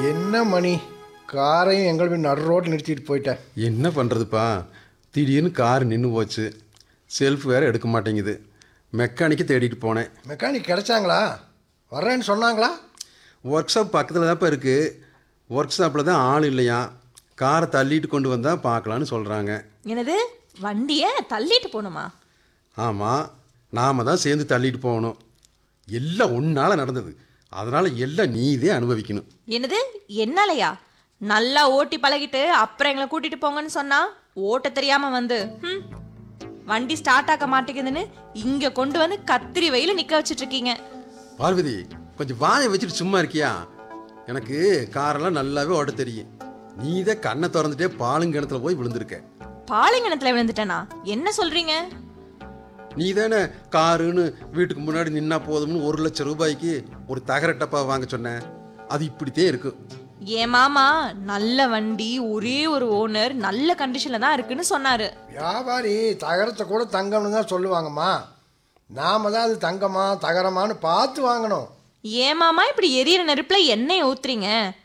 என்ன மணி காரையும் எங்கள் போய் நடு ரோட்டில் நிறுத்திட்டு போயிட்டேன் என்ன பண்ணுறதுப்பா திடீர்னு கார் நின்று போச்சு செல்ஃப் வேறு எடுக்க மாட்டேங்குது மெக்கானிக்கு தேடிட்டு போனேன் மெக்கானிக் கிடைச்சாங்களா வர்றேன்னு சொன்னாங்களா ஒர்க் ஷாப் பக்கத்தில் தான்ப்பா இருக்குது ஒர்க் ஷாப்பில் தான் ஆள் இல்லையா காரை தள்ளிட்டு கொண்டு வந்தால் பார்க்கலான்னு சொல்கிறாங்க என்னது வண்டியை தள்ளிட்டு போகணுமா ஆமாம் நாம் தான் சேர்ந்து தள்ளிட்டு போகணும் எல்லாம் ஒன்றால் நடந்தது அதனால் எல்லாம் நீதே அனுபவிக்கணும் என்னது என்னாலயா நல்லா ஓட்டி பழகிட்டு அப்புறம் எங்களை கூட்டிட்டு போங்கன்னு சொன்னா ஓட்ட தெரியாம வந்து ஹம், வண்டி ஸ்டார்ட் ஆக்க மாட்டேங்குதுன்னு இங்க கொண்டு வந்து கத்திரி வெயில நிக்க வச்சிட்டு இருக்கீங்க பார்வதி கொஞ்சம் வாயை வச்சுட்டு சும்மா இருக்கியா எனக்கு காரெல்லாம் நல்லாவே ஓட்ட தெரியும் நீதான் கண்ணை திறந்துட்டே பாலுங்கிணத்துல போய் விழுந்திருக்க பாலைங்கணத்துல விழுந்துட்டேனா என்ன சொல்றீங்க நீ தானே காருன்னு வீட்டுக்கு முன்னாடி நின்னா போதும்னு ஒரு லட்சம் ரூபாய்க்கு ஒரு தகர டப்பா வாங்க சொன்ன அது இப்படித்தே இருக்கும் என் மாமா நல்ல வண்டி ஒரே ஒரு ஓனர் நல்ல கண்டிஷன்ல தான் இருக்குன்னு சொன்னாரு வியாபாரி தகரத்தை கூட தங்கம்னு தான் சொல்லுவாங்கம்மா நாம தான் அது தங்கமா தகரமான்னு பார்த்து வாங்கணும் ஏன் மாமா இப்படி எரியற நெருப்புல எண்ணெய் ஊத்துறீங்க